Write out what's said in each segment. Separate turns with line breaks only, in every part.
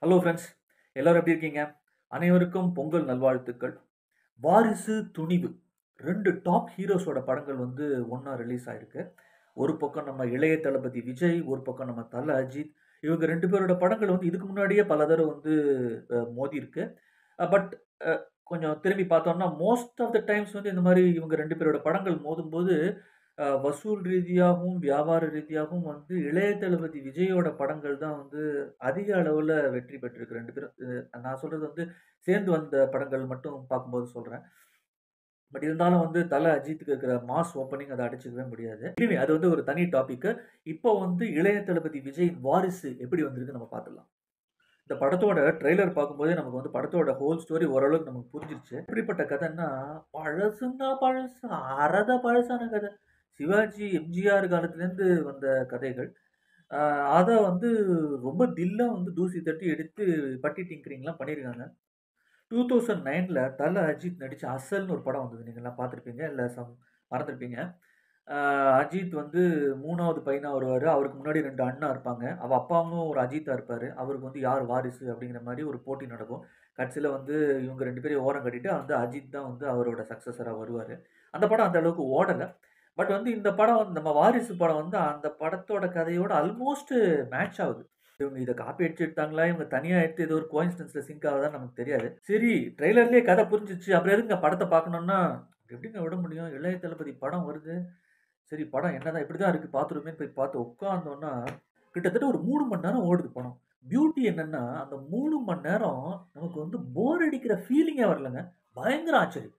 hello friends எல்லாரும் எப்படி இருக்கீங்க அனைவருக்கும் பொங்கல் நல்வாழ்த்துக்கள் வாரிசு துணிவு ரெண்டு டாப் ஹீரோஸோட படங்கள் வந்து ஒன்றா ரிலீஸ் ஆயிருக்கு ஒரு பக்கம் நம்ம இளைய தளபதி விஜய் ஒரு பக்கம் நம்ம தல அஜித் இவங்க ரெண்டு பேரோட படங்கள் வந்து இதுக்கு முன்னாடியே பல தடவை வந்து அஹ், மோதி இருக்கு பட் கொஞ்சம் திரும்பி பார்த்தோம்னா மோஸ்ட் ஆஃப் த டைம்ஸ் வந்து இந்த மாதிரி இவங்க ரெண்டு பேரோட படங்கள் மோதும்போது அஹ், வசூல் ரீதியாகவும் வியாபார ரீதியாகவும் வந்து இளைய தளபதி விஜயோட படங்கள் தான் வந்து அதிக அளவில் வெற்றி பெற்றிருக்கு ரெண்டு பேரும் அஹ் நான் சொல்றது வந்து சேர்ந்து வந்த படங்கள் மட்டும் பார்க்கும்போது சொல்றேன் பட் இருந்தாலும் வந்து தலை அஜித்துக்கு இருக்கிற மாஸ் ஓப்பனிங் அதை அடிச்சுக்கவே முடியாது இனிமே அது வந்து ஒரு தனி டாபிக் இப்போ வந்து இளைய தளபதி விஜய் வாரிசு எப்படி வந்திருக்கு நம்ம பார்த்துடலாம் இந்த படத்தோட ட்ரெய்லர் பார்க்கும்போதே நமக்கு வந்து படத்தோட ஹோல் ஸ்டோரி ஓரளவுக்கு நமக்கு புரிஞ்சிருச்சு எப்படிப்பட்ட கதைன்னா பழசுன்னா பழசு அறத பழசான கதை சிவாஜி எம்ஜிஆர் காலத்துலேருந்து வந்த கதைகள் ஆஹ் அதை வந்து ரொம்ப தில்லா வந்து தூசி தட்டி எடுத்து பட்டி டிங்கரிங்லாம் பண்ணியிருக்காங்க டூ தௌசண்ட் நைனில் தல அஜித் நடித்த அசல்னு ஒரு படம் வந்தது நீங்கள்லாம் பார்த்துருப்பீங்க இல்லை சம் மறந்துருப்பீங்க ஆஹ் அஜித் வந்து மூணாவது பையனாக வருவார் அவருக்கு முன்னாடி ரெண்டு அண்ணா இருப்பாங்க அவள் அப்பாவும் ஒரு அஜித்தாக இருப்பார் அவருக்கு வந்து யார் வாரிசு அப்படிங்கிற மாதிரி ஒரு போட்டி நடக்கும் கடைசியில் வந்து இவங்க ரெண்டு பேரையும் ஓரம் கட்டிட்டு வந்து அஜித் தான் வந்து அவரோட சக்ஸஸராக வருவார் அந்த படம் அந்த அளவுக்கு ஓடலை பட் வந்து இந்த படம் வந்து நம்ம வாரிசு படம் வந்து அந்த படத்தோட கதையோட ஆல்மோஸ்ட் மேட்ச் ஆகுது இவங்க இதை காப்பி அடிச்சு எடுத்தாங்களா இவங்க தனியாக எடுத்து ஏதோ ஒரு கோயின்ஸ்டன்ஸில் சிங்க் ஆகுதான்னு நமக்கு தெரியாது சரி ட்ரெய்லர்லேயே கதை புரிஞ்சிச்சு அப்புறம் எதுங்க படத்தை பார்க்கணுன்னா எப்படிங்க விட முடியும் இளைய தளபதி படம் வருது சரி படம் என்னதான் இப்படி தான் இருக்குது பார்த்துருமே போய் பார்த்து உட்காந்தோன்னா கிட்டத்தட்ட ஒரு மூணு மணி நேரம் ஓடுது படம் பியூட்டி என்னன்னா அந்த மூணு மணி நேரம் நமக்கு வந்து போர் அடிக்கிற ஃபீலிங்கே வரலங்க பயங்கர ஆச்சரியம்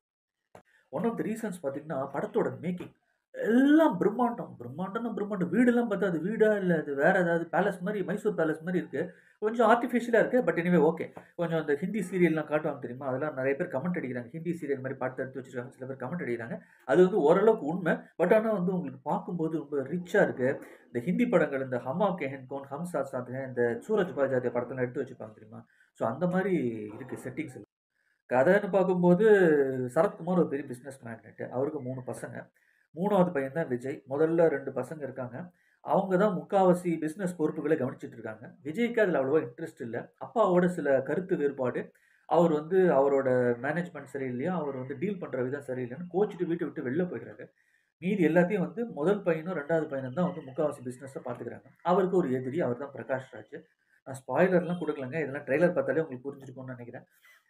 ஒன் ஆஃப் த ரீசன்ஸ் பார்த்தீங்கன்னா படத்தோட மேக்கிங் எல்லாம் பிரம்மாண்டம் பிரம்மாண்டம்னா பிரம்மாண்டம் வீடெல்லாம் பார்த்தா அது வீடா இல்லை அது வேற ஏதாவது பேலஸ் மாதிரி மைசூர் பேலஸ் மாதிரி இருக்கு கொஞ்சம் ஆர்டிஃபிஷியலாக இருக்கு பட் எனிவே ஓகே கொஞ்சம் அந்த ஹிந்தி சீரியல்லாம் காட்டுவாங்க தெரியுமா அதெல்லாம் நிறைய பேர் கமெண்ட் அடிக்கிறாங்க ஹிந்தி சீரியல் மாதிரி பாட்டு எடுத்து வச்சிருக்காங்க சில பேர் கமெண்ட் அடிக்கிறாங்க அது வந்து ஓரளவுக்கு உண்மை பட் ஆனால் வந்து உங்களுக்கு பார்க்கும்போது ரொம்ப ரிச்சாக இருக்கு இந்த ஹிந்தி படங்கள் இந்த ஹமா கேஹன் கோன் ஹம் சாத் சாத் ஹே, இந்த சூரஜ் பாஜாத்திய படத்தெல்லாம் எடுத்து வச்சுப்பாங்க தெரியுமா ஸோ அந்த மாதிரி இருக்கு செட்டிங்ஸ் கதைன்னு பார்க்கும்போது சரத்குமார் ஒரு பெரிய பிஸ்னஸ் மேக்னெட் அவருக்கு மூணு பசங்க மூணாவது பையன் தான் விஜய் முதல்ல ரெண்டு பசங்க இருக்காங்க அவங்க தான் முக்காவாசி பிஸ்னஸ் பொறுப்புகளை கவனிச்சிட்டு இருக்காங்க விஜய்க்கு அதில் அவ்வளோவா இன்ட்ரெஸ்ட் இல்லை அப்பாவோட சில கருத்து வேறுபாடு அவர் வந்து அவரோட மேனேஜ்மெண்ட் சரியில்லையா அவர் வந்து டீல் பண்ணுற விதம் சரியில்லைன்னு கோச்சிட்டு வீட்டை விட்டு வெளில போயிடுறாரு மீதி எல்லாத்தையும் வந்து முதல் பையனும் ரெண்டாவது பையனும் தான் வந்து முக்காவாசி பிஸ்னஸை பார்த்துக்கிறாங்க அவருக்கு ஒரு எதிரி அவர் தான் பிரகாஷ் ராஜ் நான் ஸ்பாய்லர்லாம் கொடுக்கலங்க இதெல்லாம் ட்ரெய்லர் பார்த்தாலே உங்களுக்கு புரிஞ்சிருக்கும்னு நினைக்கிறேன்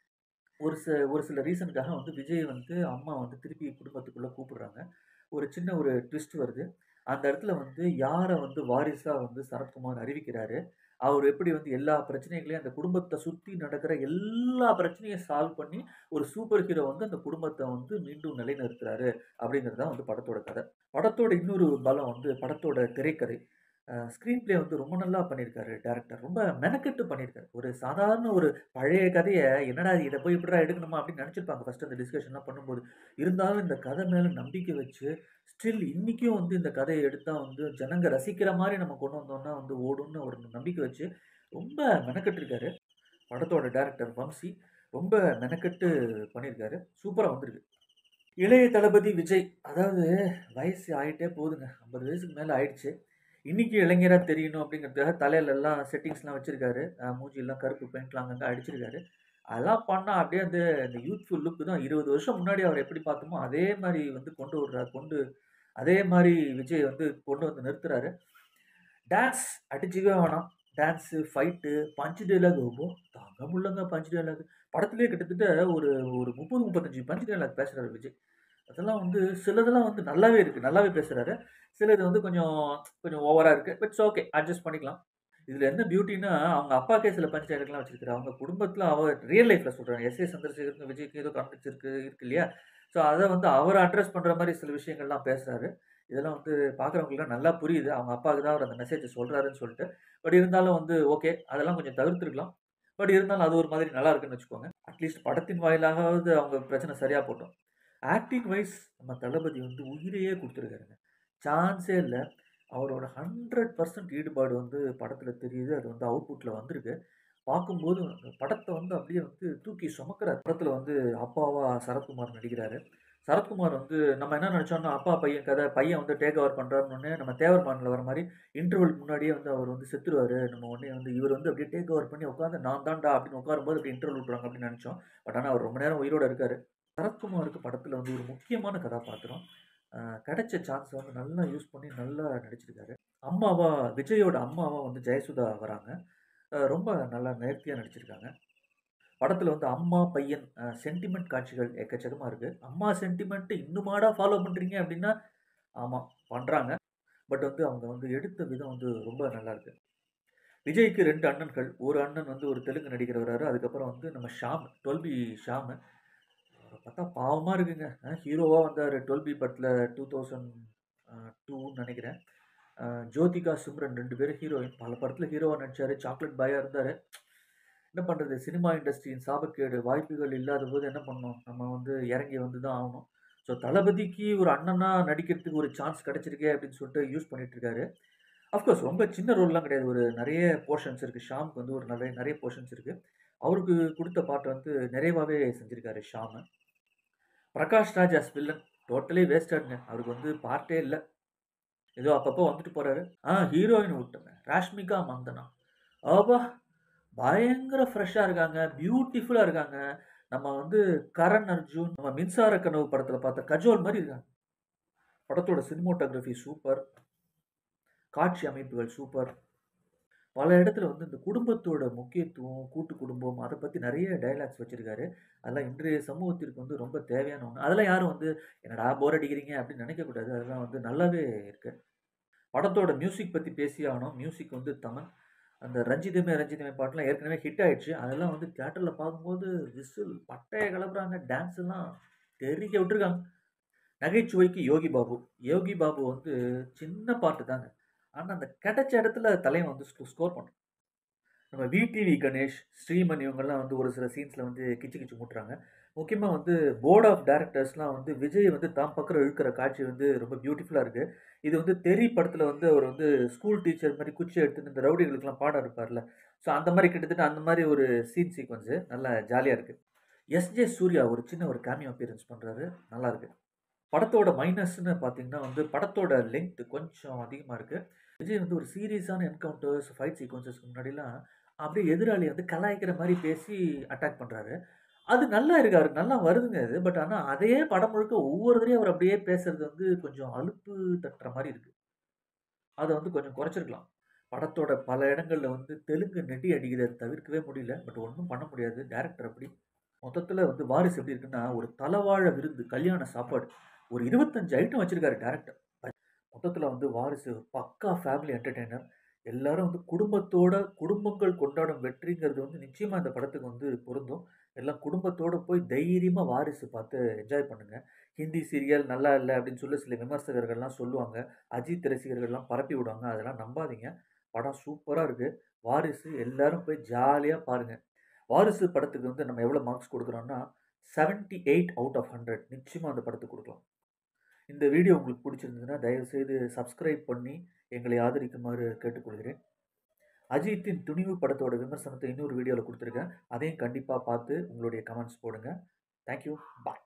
ஒரு சில ஒரு சில ரீசனுக்காக வந்து விஜய் வந்து அம்மா வந்து திருப்பி குடும்பத்துக்குள்ளே கூப்பிடுறாங்க ஒரு சின்ன ஒரு ட்விஸ்ட் வருது அந்த இடத்துல வந்து யாரை வந்து வாரிசாக வந்து சரத்குமார் அறிவிக்கிறாரு அவர் எப்படி வந்து எல்லா பிரச்சனைகளையும் அந்த குடும்பத்தை சுற்றி நடக்கிற எல்லா பிரச்சனையும் சால்வ் பண்ணி ஒரு சூப்பர் ஹீரோ வந்து அந்த குடும்பத்தை வந்து மீண்டும் நிலைநிறுத்துறாரு அப்படிங்கிறது தான் வந்து படத்தோட கதை படத்தோட இன்னொரு பலம் வந்து படத்தோட திரைக்கதை ஸ்க்ரீன் ப்ளே வந்து ரொம்ப நல்லா பண்ணியிருக்காரு டேரக்டர் ரொம்ப மெனக்கெட்டு பண்ணியிருக்காரு ஒரு சாதாரண ஒரு பழைய கதையை என்னடா இது இதை போய் இப்படிடா எடுக்கணுமா அப்படின்னு நினச்சிருப்பாங்க ஃபஸ்ட்டு அந்த டிஸ்கஷன்லாம் பண்ணும்போது இருந்தாலும் இந்த கதை மேலே நம்பிக்கை வச்சு ஸ்டில் இன்றைக்கும் வந்து இந்த கதையை எடுத்தால் வந்து ஜனங்க ரசிக்கிற மாதிரி நம்ம கொண்டு வந்தோம்னா வந்து ஓடும்னு ஒரு நம்பிக்கை வச்சு ரொம்ப மெனக்கெட்டிருக்காரு படத்தோட டேரக்டர் வம்சி ரொம்ப மெனக்கெட்டு பண்ணியிருக்காரு சூப்பராக வந்திருக்கு இளைய தளபதி விஜய் அதாவது வயசு ஆகிட்டே போகுதுங்க ஐம்பது வயசுக்கு மேலே ஆயிடுச்சு இன்னைக்கு இளைஞராக தெரியணும் அப்படிங்கிறதுக்காக தலையில எல்லாம் செட்டிங்ஸ்லாம் வச்சிருக்காரு அஹ் மூஞ்சியெல்லாம் கருப்பு பெயிண்ட்லாம் அங்கங்கே அடிச்சிருக்காரு அதெல்லாம் பண்ணால் அப்படியே அந்த இந்த யூத்ஃபுல் லுக்கு தான் இருபது வருஷம் முன்னாடி அவர் எப்படி பார்த்தோமோ அதே மாதிரி வந்து கொண்டு விடுறாரு கொண்டு அதே மாதிரி விஜய் வந்து கொண்டு வந்து நிறுத்துறாரு டான்ஸ் அடிச்சுக்கவே வேணாம் டான்ஸு ஃபைட்டு பஞ்சு டைலாக் ரொம்ப தாங்க முடியலங்க பஞ்சு டைலாக் படத்துலேயே கிட்டத்தட்ட ஒரு ஒரு முப்பது முப்பத்தஞ்சு பஞ்சு டைலாக் பேசுகிறாரு விஜய் அதெல்லாம் வந்து சிலதெல்லாம் வந்து நல்லாவே இருக்குது நல்லாவே பேசுகிறாரு சிலது வந்து கொஞ்சம் கொஞ்சம் ஓவராக இருக்குது பட்ஸ் ஓகே அட்ஜஸ்ட் பண்ணிக்கலாம் இதில் என்ன பியூட்டின்னா அவங்க அப்பாக்கே சில பஞ்சு டைலாக்லாம் வச்சிருக்காரு அவங்க குடும்பத்தில் அவர் ரியல் லைஃப்பில் சொல்கிறாங்க எஸ் ஏ சந்திரசேகருக்கு விஜய்க்கு ஏதோ கான்ஃபிளிக்ஸ் இருக்குது இருக்கு இல்லையா ஸோ அதை வந்து அவர் அட்ரஸ் பண்ணுற மாதிரி சில விஷயங்கள்லாம் பேசுகிறாரு இதெல்லாம் வந்து பார்க்குறவங்களுக்குலாம் நல்லா புரியுது அவங்க அப்பாவுக்கு தான் அவர் அந்த மெசேஜை சொல்கிறாருன்னு சொல்லிட்டு பட் இருந்தாலும் வந்து ஓகே அதெல்லாம் கொஞ்சம் தவிர்த்துருக்கலாம் பட் இருந்தாலும் அது ஒரு மாதிரி நல்லா இருக்குன்னு வச்சுக்கோங்க அட்லீஸ்ட் படத்தின் வாயிலாகாவது அவங்க பிரச்சனை சரியாக போட்டோம் ஆக்டிங் வைஸ் நம்ம தளபதி வந்து உயிரையே கொடுத்துருக்காருங்க சான்ஸே இல்லை அவரோட ஹண்ட்ரட் பர்சன்ட் ஈடுபாடு வந்து படத்தில் தெரியுது அது வந்து அவுட்புட்டில் வந்திருக்கு பார்க்கும்போது அந்த படத்தை வந்து அப்படியே வந்து தூக்கி சுமக்கிறார் படத்தில் வந்து அப்பாவா சரத்குமார் நடிக்கிறாரு சரத்குமார் வந்து நம்ம என்ன நினச்சோம்னா அப்பா பையன் கதை பையன் வந்து டேக் ஓவர் பண்ணுறாருன்னு நம்ம தேவர் மானில் வர மாதிரி இன்டர்வலுக்கு முன்னாடியே வந்து அவர் வந்து செத்துருவார் நம்ம உடனே வந்து இவர் வந்து அப்படியே டேக் ஓவர் பண்ணி உட்காந்து நான் தான்டா அப்படின்னு உட்காரும்போது அப்படி இன்டர்வல் விட்றாங்க அப்படின்னு நினச்சோம் பட் ஆனால் அவர் ரொம்ப நேரம் உயிரோடு இருக்கார் சரத்குமாருக்கு படத்தில் வந்து ஒரு முக்கியமான கதாபாத்திரம் அஹ் கிடைச்ச சான்ஸை வந்து நல்லா யூஸ் பண்ணி நல்லா நடிச்சிருக்காரு அம்மாவா விஜயோட அம்மாவா வந்து ஜெயசுதா வராங்க அஹ் ரொம்ப நல்லா நேர்த்தியாக நடிச்சிருக்காங்க படத்தில் வந்து அம்மா பையன் சென்டிமெண்ட் காட்சிகள் எக்கச்சக்கமாக இருக்குது அம்மா சென்டிமெண்ட்டு இன்னுமாடா ஃபாலோ பண்ணுறீங்க அப்படின்னா ஆமாம் பண்ணுறாங்க பட் வந்து அவங்க வந்து எடுத்த விதம் வந்து ரொம்ப நல்லா இருக்கு விஜய்க்கு ரெண்டு அண்ணன்கள் ஒரு அண்ணன் வந்து ஒரு தெலுங்கு நடிகர் வராரு அதுக்கப்புறம் வந்து நம்ம ஷாம் டுவெல்பி ஷாம் அவரை பார்த்தா பாவமாக இருக்குங்க ஹீரோவாக வந்தார் டுவெல்பி படத்தில் டூ தௌசண்ட் டூன்னு நினைக்கிறேன் அஹ் ஜோதிகா சிம்ரன் ரெண்டு பேரும் ஹீரோயின் பல படத்தில் ஹீரோவாக நடிச்சார் சாக்லேட் பாயாக இருந்தார் என்ன பண்ணுறது சினிமா இண்டஸ்ட்ரியின் சாபக்கேடு வாய்ப்புகள் இல்லாத போது என்ன பண்ணோம் நம்ம வந்து இறங்கி வந்து தான் ஆகணும் ஸோ தளபதிக்கு ஒரு அண்ணனா நடிக்கிறதுக்கு ஒரு சான்ஸ் கிடைச்சிருக்கே அப்படின்னு சொல்லிட்டு யூஸ் பண்ணிட்டு இருக்காரு அஃப்கோர்ஸ் ரொம்ப சின்ன ரோல்லாம் கிடையாது ஒரு நிறைய போர்ஷன்ஸ் இருக்குது ஷாமுக்கு வந்து ஒரு நிறைய நிறைய போர்ஷன்ஸ் இருக்குது அவருக்கு கொடுத்த பாட்டு வந்து நிறைவாகவே செஞ்சுருக்காரு Shamu Prakash Raj as villain totally வேஸ்டட்ங்க அவருக்கு வந்து பார்ட்டே இல்லை ஏதோ அப்பப்போ வந்துட்டு போகிறாரு ஆ ஹீரோயின் விட்டுங்க ராஷ்மிகா மந்தனா ஆபா பயங்கர ஃப்ரெஷ்ஷாக இருக்காங்க பியூட்டிஃபுல்லாக இருக்காங்க நம்ம வந்து கரண் அர்ஜுன் நம்ம மின்சார கனவு படத்தில் பார்த்த கஜோல் மாதிரி இருக்காங்க படத்தோட சினிமோட்டோகிராஃபி சூப்பர் காட்சி அமைப்புகள் சூப்பர் பல இடத்துல வந்து இந்த குடும்பத்தோட முக்கியத்துவம் கூட்டு குடும்பம் அதை பற்றி நிறைய டைலாக்ஸ் வச்சுருக்காரு அதெல்லாம் இன்றைய சமூகத்திற்கு வந்து ரொம்ப தேவையான ஒன்று அதெல்லாம் யாரும் வந்து என்னடா போர் அடிக்கிறீங்க அப்படின்னு நினைக்கக்கூடாது அதெல்லாம் வந்து நல்லாவே இருக்கு படத்தோட மியூசிக் பற்றி பேசி ஆகணும் மியூசிக் வந்து தமிழ் அந்த ரஞ்சிதமே ரஞ்சிதமே பாட்டெலாம் ஏற்கனவே ஹிட் ஆயிடுச்சு அதெல்லாம் வந்து தியேட்டரில் பார்க்கும்போது விசில் பட்டையை கிளப்புறாங்க டான்ஸ் எல்லாம் தெரிக்க விட்டுருக்காங்க நகைச்சுவைக்கு யோகி பாபு யோகி பாபு வந்து சின்ன பாட்டு தாங்க ஆனால் அந்த கிடைச்ச இடத்துல தலைவன் வந்து ஸ்கோர் பண்ணுறான் நம்ம விடிவி கணேஷ் ஸ்ரீமன் இவங்கெல்லாம் வந்து ஒரு சில சீன்ஸில் வந்து கிச்சு கிச்சு மூட்டுறாங்க முக்கியமாக வந்து போர்ட் ஆஃப் டேரக்டர்ஸ்லாம் வந்து விஜய் வந்து தாம் பக்கம் இழுக்கிற காட்சி வந்து ரொம்ப பியூட்டிஃபுல்லாக இருக்குது இது வந்து தெரி படத்தில் வந்து அவர் வந்து ஸ்கூல் டீச்சர் மாதிரி குச்சி எடுத்துட்டு இந்த ரவுடிகளுக்கெல்லாம் பாடம் இருப்பார்ல ஸோ அந்த மாதிரி கிட்டத்தட்ட அந்த மாதிரி ஒரு சீன் சீக்வன்ஸு நல்லா ஜாலியாக இருக்குது எஸ்ஜே சூர்யா ஒரு சின்ன ஒரு கேமியோ அப்பியரன்ஸ் பண்ணுறாரு நல்லா இருக்கு படத்தோட மைனஸ்னு பார்த்தீங்கன்னா வந்து படத்தோட லென்த் கொஞ்சம் அதிகமாக இருக்குது விஜய் வந்து ஒரு சீரியஸான என்கவுண்டர்ஸ் ஃபைட் சீக்வன்சஸ்க்கு முன்னாடிலாம் அப்படியே எதிராளி வந்து கலாய்க்கிற மாதிரி பேசி அட்டாக் பண்ணுறாரு அது நல்லா இருக்காரு நல்லா வருதுங்க அது பட் ஆனால் அதே படம் முழுக்க ஒவ்வொரு தடையும் அவர் அப்படியே பேசுறது வந்து கொஞ்சம் அலுப்பு தட்டுற மாதிரி இருக்கு அதை வந்து கொஞ்சம் குறைச்சிருக்கலாம் படத்தோட பல இடங்களில் வந்து தெலுங்கு நெடி அடிக்கிறத தவிர்க்கவே முடியல பட் ஒன்றும் பண்ண முடியாது டேரக்டர் அப்படி மொத்தத்தில் வந்து வாரிசு எப்படி இருக்குன்னா ஒரு தலவாழ விருந்து கல்யாண சாப்பாடு ஒரு இருபத்தஞ்சு ஐட்டம் வச்சிருக்காரு டேரக்டர் மொத்தத்தில் வந்து வாரிசு பக்கா ஃபேமிலி என்டர்டெய்னர் எல்லாரும் வந்து குடும்பத்தோட குடும்பங்கள் கொண்டாடும் வெற்றிங்கிறது வந்து நிச்சயமாக இந்த படத்துக்கு வந்து பொருந்தும் எல்லாம் குடும்பத்தோடு போய் தைரியமாக வாரிசு பார்த்து என்ஜாய் பண்ணுங்கள் ஹிந்தி சீரியல் நல்லா இல்லை அப்படின்னு சொல்லி சில விமர்சகர்கள்லாம் சொல்லுவாங்க அஜித் ரசிகர்கள்லாம் பரப்பி விடுவாங்க அதெல்லாம் நம்பாதீங்க படம் சூப்பராக இருக்குது வாரிசு எல்லாரும் போய் ஜாலியாக பாருங்கள் வாரிசு படத்துக்கு வந்து நம்ம எவ்வளோ மார்க்ஸ் கொடுக்குறோம்னா seventy eight out of hundred நிச்சயமாக அந்த படத்துக்கு கொடுக்கலாம் இந்த வீடியோ உங்களுக்கு பிடிச்சிருந்ததுன்னா தயவுசெய்து சப்ஸ்கிரைப் பண்ணி எங்களை ஆதரிக்குமாறு கேட்டுக்கொள்கிறேன் அஜித்தின் துணிவு படத்தோட விமர்சனத்தை இன்னொரு வீடியோவில் கொடுத்துருக்கேன் அதையும் கண்டிப்பாக பார்த்து உங்களுடைய கமெண்ட்ஸ் போடுங்க தேங்க்யூ பாய்